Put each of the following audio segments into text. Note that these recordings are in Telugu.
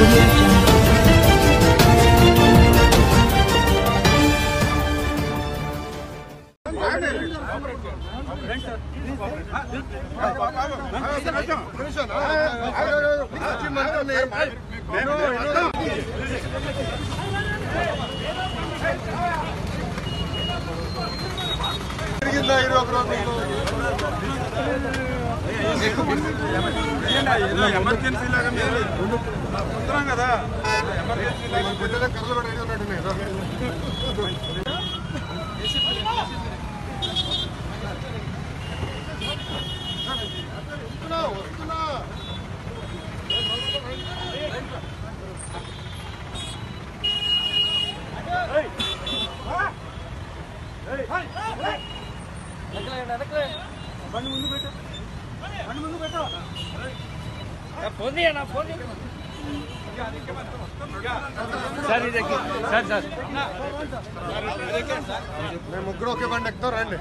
audio jungle. జరిగిందా ఇరవై ఒక రోజు ఎమర్జెన్సీ లాగా మీరు వస్తున్నాం కదా ఎమర్జెన్సీ లాగా బిడ్డలకు కర్రలు కూడా ఐదు ఉన్నట్టున్నాయి కదా. వస్తున్నా, వస్తున్నా. మేము ముగ్గురు ఒకే బండి ఎక్కుతాం రండి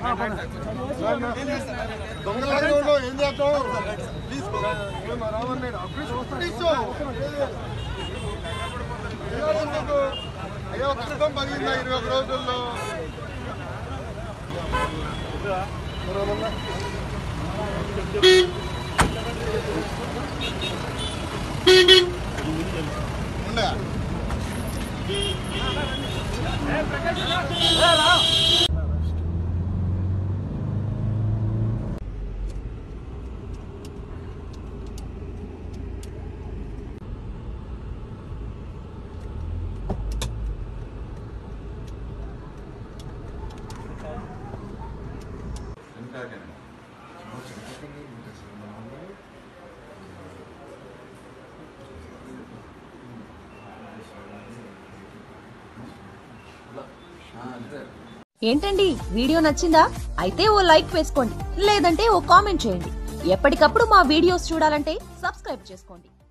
దొంగలాగా ఉన్నావు, ఏం చేస్తావు ప్లీజ్ మా రావణ్ నేను ప్లీజ్ ప్లీజ్ అయ్యో కష్టం పగిలిందా ఇరవై ఒక రోజుల్లో మరేమన్నా? ఉండా ఏంటండి వీడియో నచ్చిందా అయితే ఓ లైక్ వేసుకోండి లేదంటే ఓ కామెంట్ చేయండి ఎప్పటికప్పుడు మా వీడియోస్ చూడాలంటే సబ్స్క్రైబ్ చేసుకోండి